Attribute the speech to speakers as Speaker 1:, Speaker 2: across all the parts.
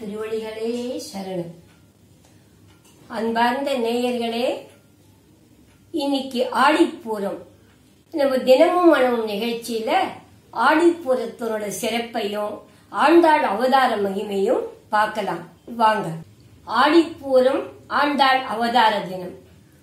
Speaker 1: திருவடிகளே சரணம் அன்பார்ந்த நேயர்களே இன்னைக்கு ஆடிப்பூரம் நம்ம தினமும் மனம் நிகழ்ச்சியில ஆடிப்பூரத்தோட சிறப்பையும் ஆண்டாள் அவதார மகிமையும் பார்க்கலாம் வாங்க ஆடிப்பூரம் ஆண்டாள் அவதார தினம்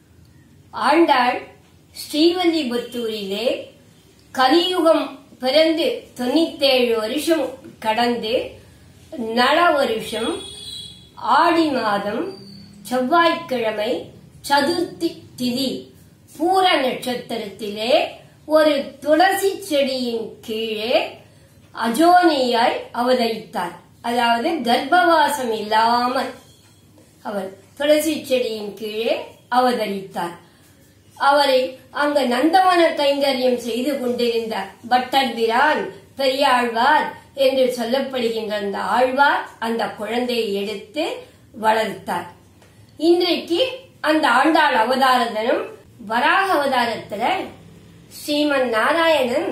Speaker 1: ஆண்டாள் ஸ்ரீவல்லிபுத்தூரிலே கலியுகம் பிறந்து தொண்ணூத்தேழு வருஷம் கடந்து நல வருஷம் ஆடி மாதம் செவ்வாய்க்கிழமை சதுர்த்தி திதி பூர நட்சத்திரத்திலே ஒரு துளசி செடியின் கீழே அஜோனியாய் அவதரித்தார் அதாவது கர்ப்பவாசம் இல்லாமல் அவர் துளசி செடியின் கீழே அவதரித்தார் அவரை அங்க நந்தவன கைங்கரியம் செய்து கொண்டிருந்த பட்டர் பிரான் பெரியாழ்வார் என்று சொல்லப்படுகின்ற அந்த ஆழ்வார் அந்த குழந்தையை எடுத்து வளர்த்தார் இன்றைக்கு அந்த ஆண்டாள் அவதார தினம் வராக அவதாரத்துல ஸ்ரீமன் நாராயணன்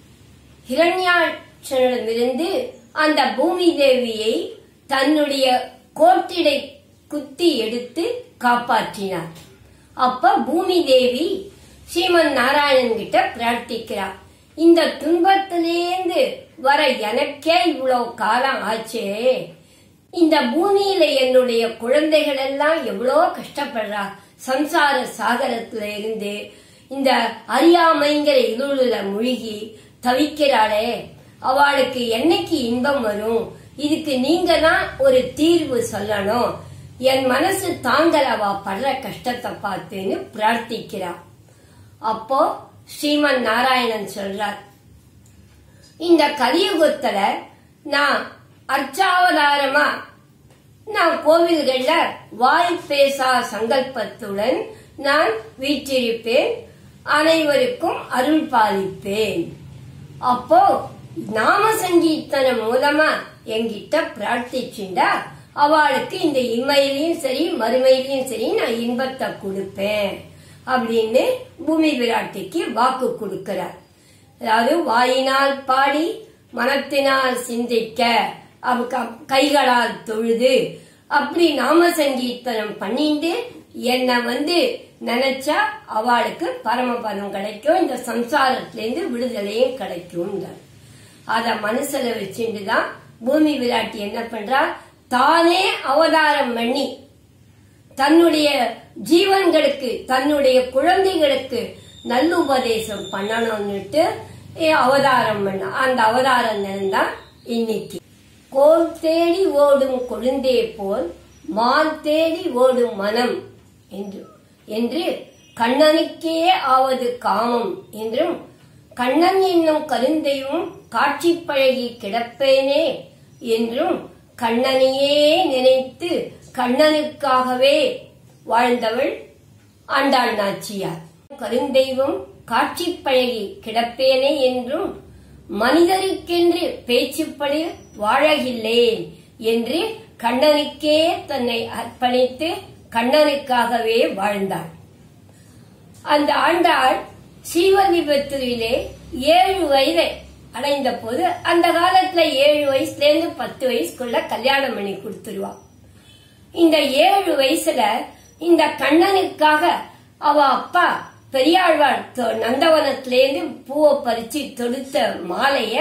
Speaker 1: ஹிரண்யாட்சனிடமிருந்து அந்த பூமி தேவியை தன்னுடைய கோட்டிடை குத்தி எடுத்து காப்பாற்றினார் அப்ப பூமி தேவி ஸ்ரீமன் நாராயணன் கிட்ட பிரார்த்திக்கிறார் இந்த துன்பத்திலேந்து வர எனக்கே இவ்வளவு காலம் ஆச்சே இந்த பூமியில என்னுடைய குழந்தைகள் எல்லாம் எவ்வளோ கஷ்டப்படுறா சம்சார சாகரத்துல இருந்து இந்த அறியாமைங்கிற இருளுல மூழ்கி தவிக்கிறாளே அவளுக்கு என்னைக்கு இன்பம் வரும் இதுக்கு நீங்க தான் ஒரு தீர்வு சொல்லணும் என் மனசு தாங்கல அவ படுற கஷ்டத்தை பார்த்துன்னு பிரார்த்திக்கிறா அப்போ ஸ்ரீமன் நாராயணன் சொல்றார் இந்த கலியுகத்துல நான் அர்ச்சாவதாரமா நான் கோவில்கள்ல வாய் பேசா சங்கல்பத்துடன் நான் வீற்றிருப்பேன் அனைவருக்கும் அருள் பாலிப்பேன் அப்போ நாம சங்கீர்த்தனம் மூலமா என்கிட்ட பிரார்த்திச்சுண்டா அவளுக்கு இந்த இம்மையிலையும் சரி மறுமையிலையும் சரி நான் இன்பத்தை கொடுப்பேன் அப்படின்னு பூமி விராட்டிக்கு வாக்கு கொடுக்கிறார் அதாவது வாயினால் பாடி மனத்தினால் சிந்திக்க கைகளால் தொழுது அப்படி நாம சங்கீர்த்தனம் பண்ணிட்டு என்னை வந்து நினைச்சா அவளுக்கு பரமபதம் கிடைக்கும் இந்த சம்சாரத்திலேருந்து விடுதலையும் கிடைக்கும் அத மனசுல வச்சுட்டு தான் பூமி விராட்டி என்ன பண்றா தானே அவதாரம் பண்ணி தன்னுடைய ஜீவன்களுக்கு தன்னுடைய குழந்தைகளுக்கு நல்லுபதேசம் பண்ணணும்னுட்டு அவதாரம் பண்ண அந்த அவதாரம் தான் இன்னைக்கு கோல் தேடி ஓடும் கொழுந்தே போல் மால் தேடி ஓடும் மனம் என்று என்று கண்ணனுக்கே ஆவது காமம் என்றும் கண்ணன் என்னும் கருந்தையும் காட்சி பழகி கிடப்பேனே என்றும் கண்ணனையே நினைத்து கண்ணனுக்காகவே வாழ்ந்தவள் ஆண்டாள் நாச்சியார் கருந்தெய்வம் காட்சி பழகி கிடப்பேனே என்றும் மனிதருக்கென்று பேச்சுப்படி வாழகில்லேன் என்று கண்ணனுக்கே தன்னை அர்ப்பணித்து கண்ணனுக்காகவே வாழ்ந்தாள் அந்த ஆண்டாள் ஸ்ரீவல்லிபுத்தூரிலே ஏழு வயதை அடைந்த போது அந்த காலத்துல ஏழு வயசுல இருந்து பத்து வயசுக்குள்ள கல்யாணம் பண்ணி கொடுத்துருவா இந்த ஏழு வயசுல இந்த கண்ணனுக்காக அவ அப்பா பெரியாழ்வார் நந்தவனத்திலேருந்து பூவை பறிச்சு தொடுத்த மாலைய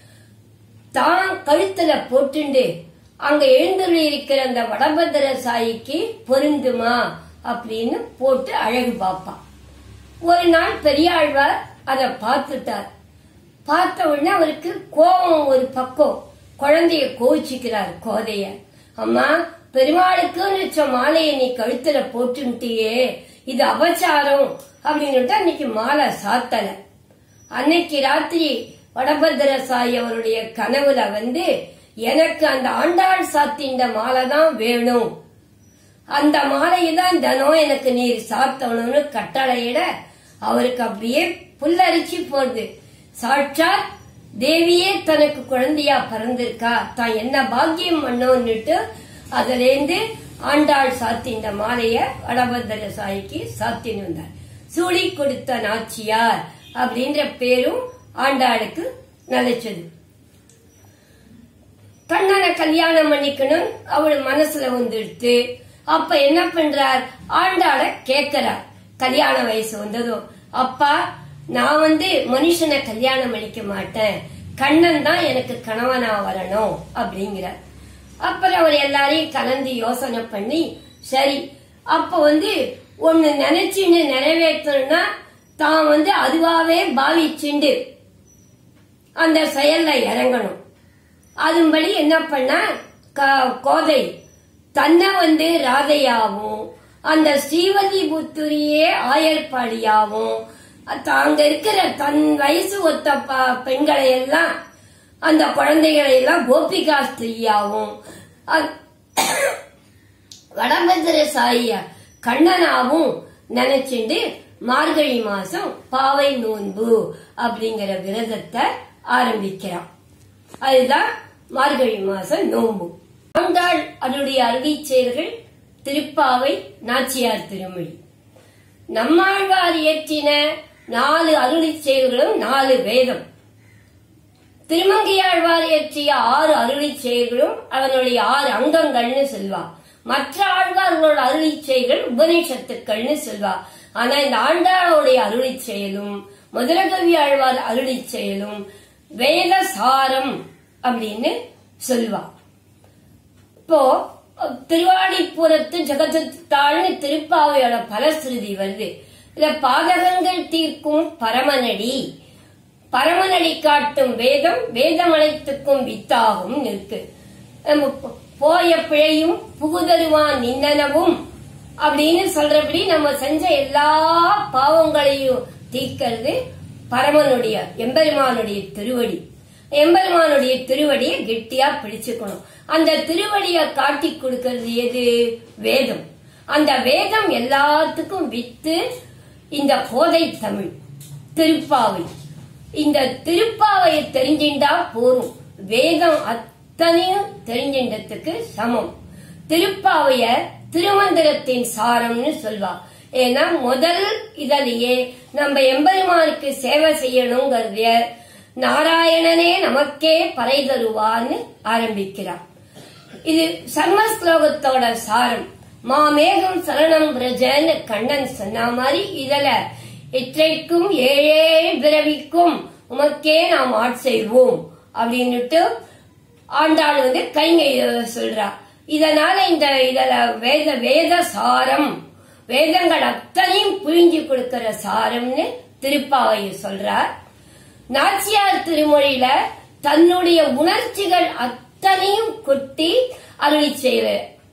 Speaker 1: தான் கழுத்துல போட்டுண்டு அங்க எழுந்துள்ள இருக்கிற அந்த வடபத்திர சாயிக்கு பொருந்துமா அப்படின்னு போட்டு அழகு பார்ப்பான் ஒரு நாள் பெரியாழ்வார் அதை பார்த்துட்டார் பார்த்த உடனே அவருக்கு கோபம் ஒரு பக்கம் குழந்தைய கோவிச்சுக்கிறார் கோதைய அம்மா பெருமாளுக்குன்னு வச்ச மாலையை நீ கழுத்துல போட்டுட்டியே இது அபச்சாரம் அப்படின்னு அன்னைக்கு மாலை சாத்தல அன்னைக்கு ராத்திரி வடபத்திர சாய் அவருடைய கனவுல வந்து எனக்கு அந்த ஆண்டாள் சாத்தின்ற மாலை தான் வேணும் அந்த மாலையை தான் தினம் எனக்கு நீர் சாத்தணும்னு கட்டளையிட அவருக்கு அப்படியே புல்லரிச்சு போகுது சாட்சாத் தேவியே தனக்கு குழந்தையா பிறந்திருக்கா தான் என்ன பாக்கியம் பண்ணோன்னுட்டு அதுல இருந்து ஆண்டாள் சாத்தின்ற மாலைய வடபத்திர சாய்க்கு சாத்தின்னு வந்தார் சூழி கொடுத்த நாச்சியார் அப்படின்ற பேரும் ஆண்டாளுக்கு நிலைச்சது கண்ணனை கல்யாணம் பண்ணிக்கணும் அவள் மனசுல வந்துடுத்து அப்ப என்ன பண்றார் ஆண்டாள கேக்குறார் கல்யாண வயசு வந்ததும் அப்பா நான் வந்து மனுஷனை கல்யாணம் பண்ணிக்க மாட்டேன் கண்ணன் தான் எனக்கு கணவனா வரணும் அப்படிங்கிறார் அப்புறம் அவர் எல்லாரையும் கலந்து யோசனை பண்ணி சரி அப்ப வந்து ஒண்ணு நினைச்சுன்னு நிறைவேற்றணும்னா தான் வந்து அதுவாவே பாவிச்சுண்டு அந்த செயல்ல இறங்கணும் அதுபடி என்ன பண்ண க- கோதை தன்னை வந்து ராதையாவும் அந்த ஸ்ரீவல்லிபுத்தூரியே ஆயர்பாடியாவும் தாங்க இருக்கிற தன் வயசு ஒத்த ப- பெண்களை எல்லாம் அந்த குழந்தைகளை எல்லாம் கோபிகா ஸ்திரியாவும் அ- வடபத்திர சாயிய கண்ணனாவும் நினைச்சுண்டு மார்கழி மாசம் பாவை நோன்பு அப்படிங்கிற விரதத்தை ஆரம்பிக்கிறான் அதுதான் மார்கழி மாசம் நோன்பு ஆண்டாள் அவருடைய அருளிச்செயல்கள் திருப்பாவை நாச்சியார் திருமொழி நம்மாழ்வார் இயற்றின நாலு அருளிச் செயல்களும் நாலு வேதம் திருமங்கையாழ்வார் இயற்றிய ஆறு அருளிச் செயல்களும் அவனுடைய ஆறு அங்கங்கள்னு சொல்வா மற்ற ஆழ்வார்களோட அருளிச் செயல்கள் உபநிஷத்துக்கள்னு சொல்வா ஆனா இந்த ஆண்டாளுடைய அருளிச் செயலும் மதுரகவி ஆழ்வார் அருளிச் செயலும் வேத சாரம் அப்படின்னு சொல்வா இப்போ திருவாடிப்புறத்து ஜெகத்தாழ்னு திருப்பாவையோட பலஸ்ருதி வருது இதுல பாதகங்கள் தீர்க்கும் பரமனடி பரமனடி காட்டும் வேதம் வேதம் அனைத்துக்கும் வித்தாகும் இருக்கு நம்ம போ- போய பிழையும் புகுதருவான் நின்னனவும் அப்படின்னு சொல்றபடி நம்ம செஞ்ச எல்லா பாவங்களையும் தீர்க்கிறது பரமனுடைய எம்பெருமானுடைய திருவடி எம்பெருமானுடைய திருவடியை கெட்டியா பிடிச்சுக்கணும் அந்த திருவடிய காட்டி கொடுக்கிறது எது வேதம் அந்த வேதம் எல்லாத்துக்கும் வித்து இந்த கோதை தமிழ் திருப்பாவை இந்த திருப்பாவையை தெரிஞ்சின்றா போரும் வேதம் அத்தனையும் தெரிஞ்சின்றதுக்கு சமம் திருப்பாவைய திருமந்திரத்தின் சாரம்னு சொல்வா ஏன்னா முதல் இதிலேயே நம்ம எம்பெருமானுக்கு சேவை செய்யணுங்கிறத நாராயணனே நமக்கே பறை தருவான்னு ஆரம்பிக்கிறார் இது சர்ம ஸ்லோகத்தோட சாரம் மாமேகம் சரணம் பிரஜன்னு கண்ணன் சொன்ன மாதிரி இதுல இற்றைக்கும் ஏழே பிறவிக்கும் உமக்கே நாம் ஆட்செய்வோம் அப்படின்னுட்டு ஆண்டாள் வந்து கைங்கை சொல்றா இதனால இந்த இதுல வேத வேத சாரம் வேதங்கள் அத்தனையும் புரிஞ்சு கொடுக்கிற சாரம்னு திருப்பாவையை சொல்றார் நாச்சியார் திருமொழியில தன்னுடைய உணர்ச்சிகள் அத்தனையும் கொட்டி அருளி செய்ய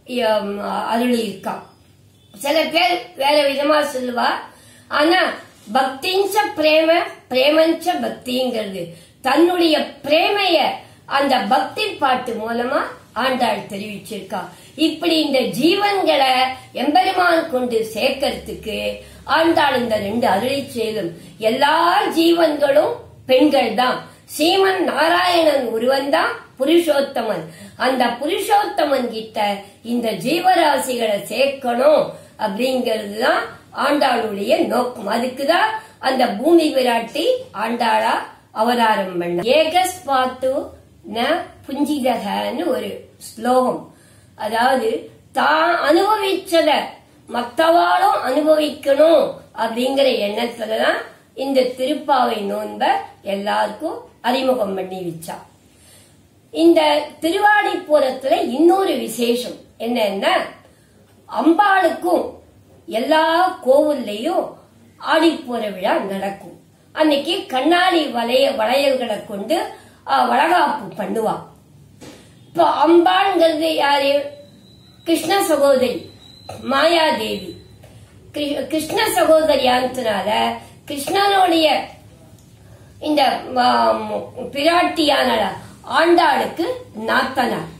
Speaker 1: அருளி இருக்கான் சில பேர் வேற விதமா சொல்லுவா ஆனா பக்திஞ்ச பிரேம பிரேமஞ்ச பக்திங்கிறது தன்னுடைய பிரேமைய அந்த பக்தி பாட்டு மூலமா ஆண்டாள் தெரிவிச்சிருக்கா இப்படி இந்த ஜீவன்களை எம்பெருமான் கொண்டு சேர்க்கறதுக்கு ஆண்டாள் இந்த ரெண்டு அருளி செய்தும் எல்லா ஜீவன்களும் பெண்கள் தான் சீமன் நாராயணன் ஒருவன் தான் புருஷோத்தமன் அந்த புருஷோத்தமன் கிட்ட இந்த ஜீவராசிகளை சேர்க்கணும் அப்படிங்கிறது தான் ஆண்டாளுடைய நோக்கம் அதுக்குதான் அந்த பூமி விராட்டி ஆண்டாளா அவதாரம் பண்ண ஏகஸ்பாத்து ந புஞ்சிதகன்னு ஒரு ஸ்லோகம் அதாவது தான் அனுபவிச்சத மத்தவாளும் அனுபவிக்கணும் அப்படிங்கிற எண்ணத்துலதான் இந்த திருப்பாவை நோன்ப எல்லாருக்கும் அறிமுகம் பண்ணி வச்சா இந்த திருவாடிப்புறத்துல இன்னொரு விசேஷம் என்னன்னா அம்பாளுக்கும் எல்லா கோவில்லையும் ஆடிப்போற விழா நடக்கும் அன்னைக்கு கண்ணாடி வளைய வளையல்களை கொண்டு அஹ், வளகாப்பு பண்ணுவா இப்போ அம்பாள்ங்கிறது யாரு கிருஷ்ண சகோதரி மாயாதேவி கிரு- கிருஷ்ண சகோதரியானதுனால கிருஷ்ணனுடைய இந்த ஆம், பிராட்டியான ஆண்டாளுக்கு நாத்தனார்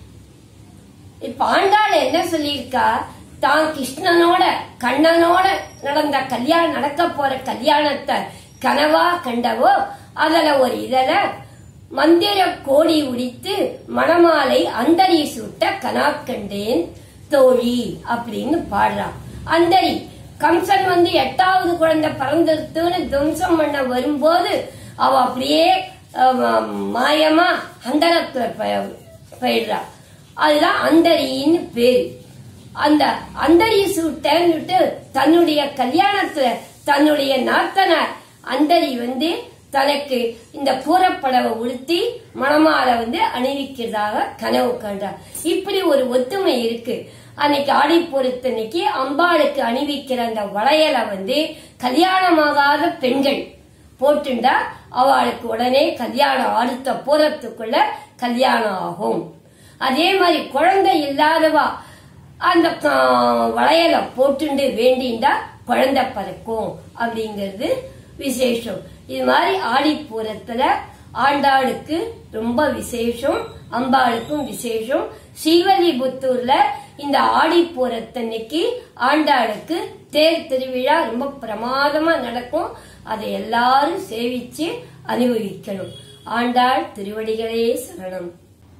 Speaker 1: இப்ப ஆண்டாள் என்ன சொல்லியிருக்கா தான் கிருஷ்ணனோட கண்ணனோட நடந்த கல்யாணம் நடக்க போற கல்யாணத்தை கனவா கண்டவோ அதுல ஒரு இதழ மந்திர கோடி உடித்து மணமாலை அந்தரி சூட்ட கனா கண்டேன் தோழி அப்படின்னு பாடுறான் அந்தரி கம்சன் வந்து எட்டாவது குழந்தை பிறந்திருத்துன்னு துவம்சம் பண்ண வரும்போது அவ அப்படியே அஹ், மாயமா அந்தரத்துல ப- போயிடுறா அதுதான் அந்தரின்னு பேரு அந்த அந்தரி சூட்டன்னுட்டு தன்னுடைய கல்யாணத்துல தன்னுடைய நாத்தனார் அந்தரி வந்து தனக்கு இந்த பூரப்படவை உடுத்தி மணமால வந்து அணிவிக்கிறதாக கனவு கண்டார் இப்படி ஒரு ஒத்துமை இருக்கு அன்னைக்கு ஆடி பொறுத்தன்னைக்கு அம்பாளுக்கு அணிவிக்கிற அந்த வளையலை வந்து கல்யாணமாகாத பெண்கள் போட்டுண்டா அவளுக்கு உடனே கல்யாணம் அடுத்த பூரத்துக்குள்ள கல்யாணம் ஆகும் அதே மாதிரி குழந்தை இல்லாதவா அந்த ஆ, வளையலை போட்டுண்டு வேண்டிண்டா குழந்தை பிறக்கும் அப்படிங்கிறது விசேஷம் இது மாதிரி ஆடிப்பூரத்துல ஆண்டாளுக்கு ரொம்ப விசேஷம் அம்பாளுக்கும் விசேஷம் ஸ்ரீவல்லிபுத்தூர்ல இந்த ஆடிப்பூரத்தன்னைக்கு ஆண்டாளுக்கு தேர் திருவிழா ரொம்ப பிரமாதமா நடக்கும் அதை எல்லாரும் சேவிச்சு அனுபவிக்கணும் ஆண்டாள் திருவடிகளே சரணம்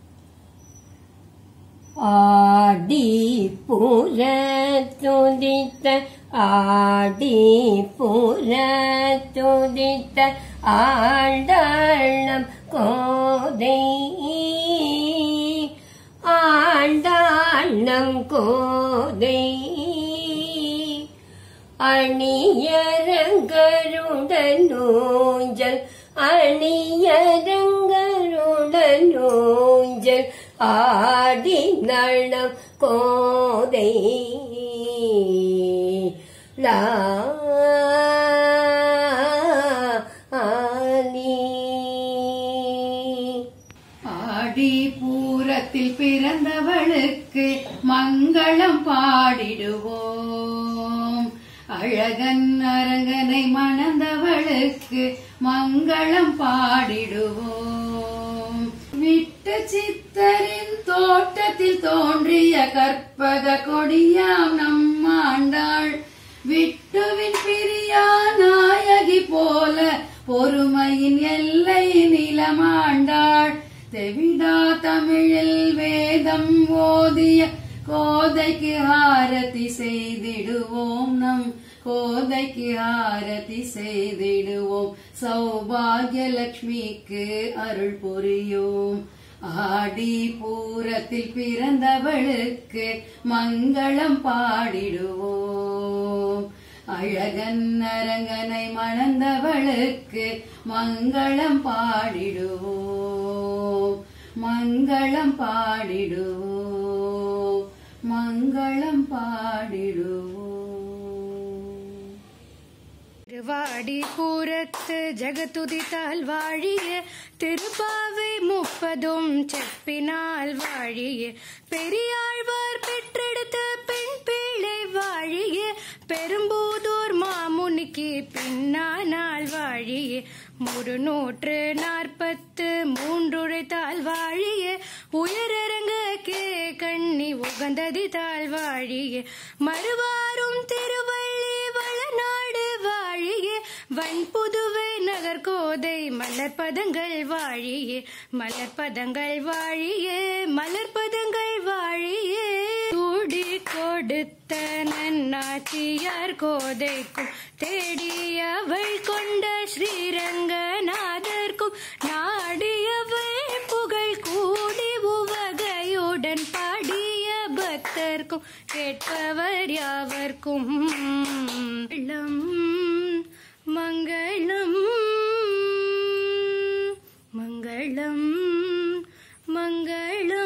Speaker 1: ஆடி புற துதித்த ஆடி புற துதித்த ஆண்டாளம் கோதை ஆண்டாளம் கோதை அணியரங்கருடனூஞ்சல் அணியரங்கருடனூஞ்சல் ஆடி நளம் கோதை லாலி
Speaker 2: ஆடி பூரத்தில் பிறந்தவளுக்கு மங்களம் பாடிடுவோம் அழகன் அரங்கனை மணந்தவளுக்கு மங்களம் பாடிடுவோம் விட்டு சித்தரின் தோட்டத்தில் தோன்றிய கற்பக கொடியாம் நம்மாண்டாள் விட்டுவின் பிரியா நாயகி போல பொறுமையின் எல்லை நிலமாண்டாள் தெவிடா தமிழில் வேதம் ஓதிய கோதைக்கு ஆரதி செய்திடுவோம் நம் கோதைக்கு ஆரதி செய்திடுவோம் சௌபாகியலட்சுமிக்கு அருள் புரியோம் ஆடி பூரத்தில் பிறந்தவளுக்கு மங்களம் பாடிடுவோம் அழகன் அரங்கனை மணந்தவளுக்கு மங்களம் பாடிடுவோம் மங்களம் பாடிடுவோம் மங்களம் பாடிடுவோம்
Speaker 3: திருவாடி பூரத்து ஜகத்துதித்தால் வாழிய திருப்பாவை முப்பதும் செப்பினால் வாழிய பெரியாழ்வார் பெற்றெடுத்த பெண் பிள்ளை வாழிய பெரும்பூதூர் மாமுனிக்கு பின்னானால் வாழிய ஒரு நூற்று நாற்பத்து மூன்றுழைத்தால் வாழிய உயரரங்க கே கண்ணி உகந்ததி தாழ் வாழிய மறுவாரும் திருவள்ளி வளநாடு வாழிய வன்புதுவை நகர்கோதை மலர்பதங்கள் வாழிய மலர்பதங்கள் வாழிய மலர்பதங்கள் வாழிய கூடி கொடுத்த நன்னாச்சியார் கோதைக்கும் தேடியவள் கொண்ட ஸ்ரீரங்கநாதர்க்கும் நாடியவள் புகழ் கூடி உவகையுடன் பாடிய பக்தர்க்கும் கேட்பவர் யாவர்க்கும் இளம் மங்களம் மங்களம் மங்களம்